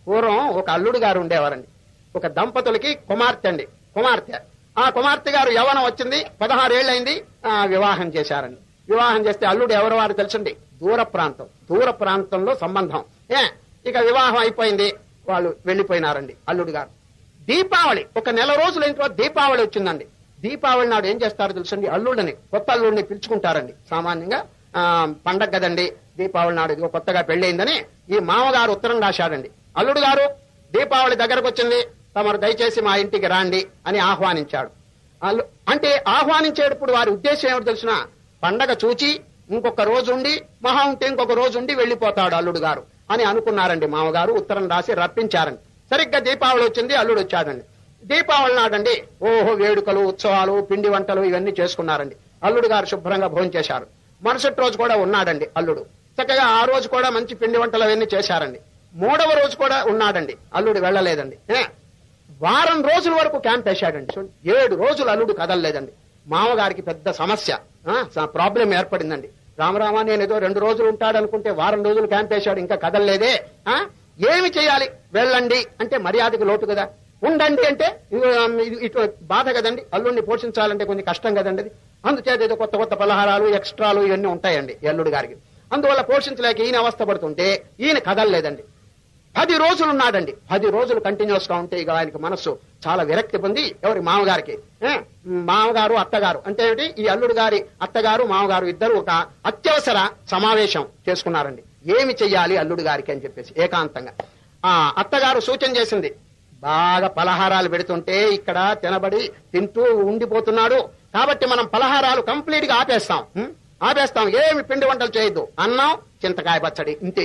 పూర్వం ఒక అల్లుడు గారు ఉండేవారండి ఒక దంపతులకి కుమార్తె అండి కుమార్తె ఆ కుమార్తె గారు యవనం వచ్చింది పదహారేళ్ళైంది ఆ, వివాహం చేశారండి వివాహం చేస్తే అల్లుడు ఎవరు వారు తెలుసండి దూర ప్రాంతం దూర ప్రాంతంలో సంబంధం ఏ ఇక వివాహం అయిపోయింది వాళ్ళు వెళ్లిపోయినారండి అల్లుడు గారు దీపావళి ఒక నెల రోజులు అయిన తర్వాత దీపావళి వచ్చిందండి దీపావళి నాడు ఏం చేస్తారో తెలుసండి అల్లుడిని కొత్త అల్లుడిని పిలుచుకుంటారండి సామాన్యంగా ఆ, పండగ కదండి దీపావళి నాడు ఇదిగో కొత్తగా పెళ్ళయిందని ఈ మామగారు ఉత్తరం రాశాడండి అల్లుడు గారు దీపావళి దగ్గరకు వచ్చింది తమరు దయచేసి మా ఇంటికి రాండి అని ఆహ్వానించాడు అల్లు- అంటే ఆహ్వానించేటప్పుడు వారి ఉద్దేశం ఏమిటి తెలిసిన పండగ చూచి ఇంకొక రోజు ఉండి మహా ఉంటే ఇంకొక రోజు ఉండి వెళ్లిపోతాడు అల్లుడు గారు అని అనుకున్నారండి మామగారు ఉత్తరం రాసి రప్పించారండి సరిగ్గా దీపావళి వచ్చింది అల్లుడు వచ్చాడండి దీపావళి నాడండి ఓహో వేడుకలు ఉత్సవాలు పిండి వంటలు ఇవన్నీ చేసుకున్నారండి అల్లుడు గారు శుభ్రంగా భోజనం చేశారు మరుసటి రోజు కూడా ఉన్నాడండి అల్లుడు చక్కగా ఆ రోజు కూడా మంచి పిండి వంటలు అవన్నీ చేశారండి మూడవ రోజు కూడా ఉన్నాడండి అల్లుడు వెళ్ళలేదండి ఏ? వారం రోజుల వరకు క్యాంప్ వేశాడండి చూడండి ఏడు రోజులు అల్లుడు కదలలేదండి మామగారికి పెద్ద సమస్య ప్రాబ్లం ఏర్పడిందండి రామరామ నేను ఏదో రెండు రోజులు ఉంటాడనుకుంటే వారం రోజులు క్యాంప్ వేశాడు ఇంకా కదలలేదే ఆ? ఏమి చేయాలి వెళ్ళండి అంటే మర్యాదకు లోటు కదా ఉండండి అంటే ఇగో, ఇది ఇటు బాధ కదండి అల్లుడిని పోషించాలంటే కొంచెం కష్టం కదండి అది అందుచేత ఏదో కొత్త కొత్త పలహారాలు ఎక్స్ట్రాలు ఇవన్నీ ఉంటాయండి ఈ అల్లుడు గారికి అందువల్ల పోషించలేక ఈయన అవస్థ పడుతుంటే ఈయన కదలలేదండి పది రోజులు ఉన్నాడండి పది రోజులు కంటిన్యూస్ గా ఉంటే ఇక ఆయనకి మనస్సు చాలా విరక్తి పొంది ఎవరి మామగారికి ఏ? మామగారు అత్తగారు అంటే ఏమిటి ఈ అల్లుడు గారి అత్తగారు మామగారు ఇద్దరు ఒక అత్యవసర సమావేశం చేసుకున్నారండి ఏమి చెయ్యాలి అల్లుడు గారికి అని చెప్పేసి ఏకాంతంగా ఆ అత్తగారు సూచన చేసింది బాగా పలహారాలు పెడుతుంటే ఇక్కడ తినబడి తింటూ ఉండిపోతున్నాడు కాబట్టి మనం పలహారాలు కంప్లీట్ గా ఆపేస్తాం ఉం? ఆపేస్తాం ఏమి పిండి వంటలు చేయొద్దు అన్నం చింతకాయ పచ్చడి ఇంతే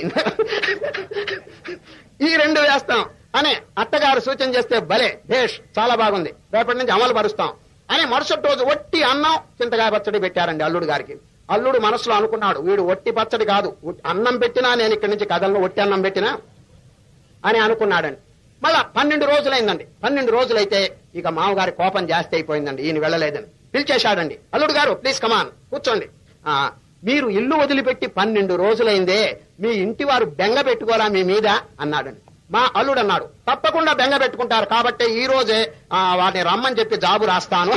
ఈ రెండు వేస్తాం అని అత్తగారు సూచన చేస్తే భలే భేష్ చాలా బాగుంది రేపటి నుంచి అమలు పరుస్తాం అని మరుసటి రోజు ఒట్టి అన్నం చింతకాయ పచ్చడి పెట్టారండి అల్లుడు గారికి అల్లుడు మనసులో అనుకున్నాడు వీడు ఒట్టి పచ్చడి కాదు ఉట్- అన్నం పెట్టినా నేను ఇక్కడి నుంచి కథల్లో ఒట్టి అన్నం పెట్టినా అని అనుకున్నాడండి మళ్ళా పన్నెండు రోజులైందండి పన్నెండు రోజులైతే ఇక మామగారి కోపం జాస్తి అయిపోయిందండి ఈయన వెళ్ళలేదని పిలిచేశాడండి అల్లుడు గారు ప్లీజ్ కమాన్ కూర్చోండి ఆ మీరు ఇల్లు వదిలిపెట్టి పన్నెండు రోజులైందే మీ ఇంటి వారు బెంగ పెట్టుకోరా మీ మీద అన్నాడండి మా అల్లుడు అన్నాడు తప్పకుండా బెంగ పెట్టుకుంటారు కాబట్టి ఈ రోజే ఆ, వాటిని రమ్మని చెప్పి జాబు రాస్తాను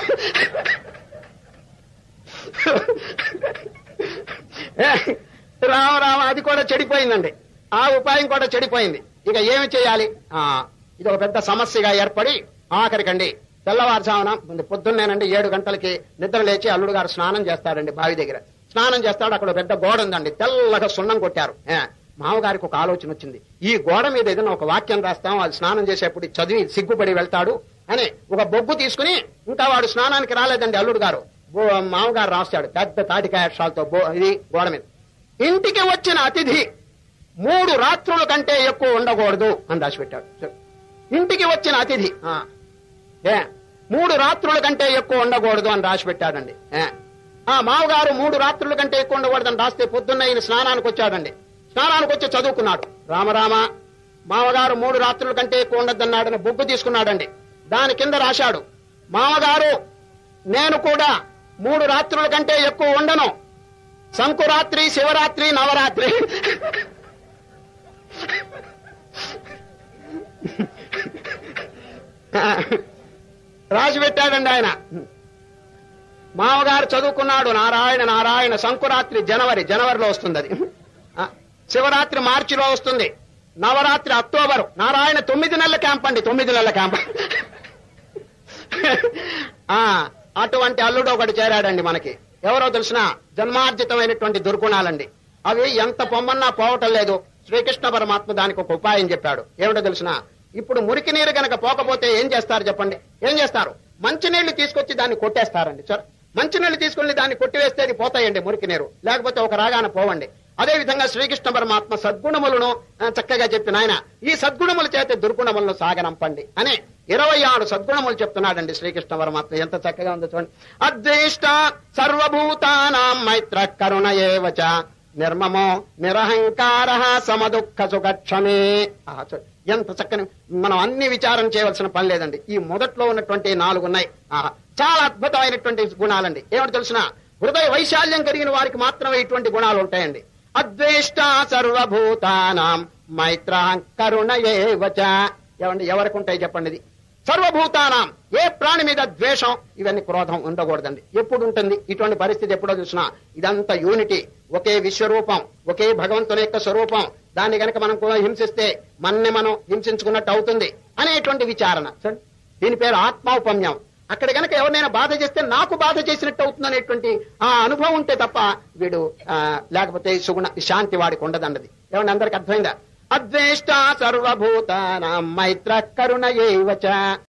రామ రామ అది కూడా చెడిపోయిందండి ఆ ఉపాయం కూడా చెడిపోయింది ఇక ఏమి చేయాలి ఆ ఇది ఒక పెద్ద సమస్యగా ఏర్పడి ఆఖరికండి తెల్లవారుజామున ముందు పొద్దున్నేనండి ఏడు గంటలకి నిద్ర లేచి అల్లుడు గారు స్నానం చేస్తాడండి బావి దగ్గర స్నానం చేస్తాడు అక్కడ ఒక పెద్ద గోడ ఉందండి తెల్లగా సున్నం కొట్టారు ఏ, మామగారికి ఒక ఆలోచన వచ్చింది ఈ గోడ మీద ఏదైనా ఒక వాక్యం రాస్తాం అది స్నానం చేసేప్పుడు చదివి సిగ్గుపడి వెళ్తాడు అని ఒక బొగ్గు తీసుకుని ఇంకా వాడు స్నానానికి రాలేదండి అల్లుడు గారు బో- మామగారు రాస్తాడు పెద్ద తాటికాయ అక్షరాలతో బో- ఇది గోడ మీద ఇంటికి వచ్చిన అతిథి మూడు రాత్రుల కంటే ఎక్కువ ఉండకూడదు అని రాసి పెట్టాడు సరే. ఇంటికి వచ్చిన అతిథి ఆ, ఏ మూడు రాత్రుల కంటే ఎక్కువ ఉండకూడదు అని రాసి పెట్టాడండి ఏ ఆ మామగారు మూడు రాత్రుల కంటే ఎక్కువ ఉండకూడదని రాస్తే పొద్దున్న ఈయన స్నానానికి వచ్చాడండి స్నానానికి వచ్చి చదువుకున్నాడు రామరామ మామగారు మూడు రాత్రుల కంటే ఎక్కువ ఉండద్దన్నాడని బొగ్గు తీసుకున్నాడండి దాని కింద రాశాడు మామగారు నేను కూడా మూడు రాత్రుల కంటే ఎక్కువ ఉండను సంకురాత్రి శివరాత్రి నవరాత్రి రాసి పెట్టాడండి ఆయన మామగారు చదువుకున్నాడు నారాయణ నారాయణ సంకురాత్రి జనవరి జనవరిలో వస్తుంది అది ఆ, శివరాత్రి మార్చిలో వస్తుంది నవరాత్రి అక్టోబర్ నారాయణ తొమ్మిది నెలల క్యాంప్ అండి తొమ్మిది నెలల క్యాంప్ ఆ అటువంటి అల్లుడు ఒకటి చేరాడండి మనకి ఎవరో తెలిసిన జన్మార్జితమైనటువంటి దుర్గుణాలండి అవి ఎంత పొమ్మన్నా పోవటం లేదు శ్రీకృష్ణ పరమాత్మ దానికి ఒక ఉపాయం చెప్పాడు ఏమిటో తెలిసిన ఇప్పుడు మురికి నీరు గనక పోకపోతే ఏం చేస్తారు చెప్పండి ఏం చేస్తారు మంచినీళ్లు తీసుకొచ్చి దాన్ని కొట్టేస్తారండి సార్ మంచినీళ్లు తీసుకుని దాన్ని కొట్టివేస్తే అది పోతాయండి మురికి నీరు లేకపోతే ఒక రాగాన పోవండి అదే విధంగా శ్రీకృష్ణ పరమాత్మ సద్గుణములను ఆ, చక్కగా చెప్పిన ఆయన ఈ సద్గుణముల చేత దుర్గుణములను సాగనంపండి అని ఇరవై ఆరు సద్గుణములు చెప్తున్నాడండి శ్రీకృష్ణ పరమాత్మ ఎంత చక్కగా ఉందో చూడండి అద్వేష్ట సర్వభూతానాం మైత్ర కరుణ ఏవచ నిర్మమో నిరహంకార సమదుఃఖ సుఖక్షమే ఆహా, చూడు. ఎంత చక్కని మనం అన్ని విచారం చేయవలసిన పని లేదండి ఈ మొదట్లో ఉన్నటువంటి నాలుగు ఉన్నాయి ఆహా, చాలా అద్భుతమైనటువంటి గుణాలండి ఏమిటి తెలిసిన హృదయ వైశాల్యం కలిగిన వారికి మాత్రమే ఇటువంటి గుణాలు ఉంటాయండి అద్వేష్ట సర్వభూతానాం మైత్ర కరుణ ఏవచ ఏమండి ఎవరికి ఉంటాయి చెప్పండి ఇది సర్వభూతానాం ఏ ప్రాణి మీద ద్వేషం ఇవన్నీ క్రోధం ఉండకూడదండి ఎప్పుడు ఉంటుంది ఇటువంటి పరిస్థితి ఎప్పుడో చూసినా ఇదంతా యూనిటీ ఒకే విశ్వరూపం ఒకే భగవంతుని యొక్క స్వరూపం దాన్ని గనక మనం కూడా హింసిస్తే మన్ని మనం హింసించుకున్నట్టు అవుతుంది అనేటువంటి విచారణ చూడండి. దీని పేరు ఆత్మౌపమ్యం అక్కడ గనక ఎవరినైనా బాధ చేస్తే నాకు బాధ చేసినట్టు అవుతుంది అనేటువంటి ఆ అనుభవం ఉంటే తప్ప వీడు ఆ, లేకపోతే సుగుణ శాంతి వాడికి ఉండదన్నది ఏమండి అందరికి అర్థమైందా అద్వేష్ట సర్వభూతానాం మైత్ర కరుణ ఏవచ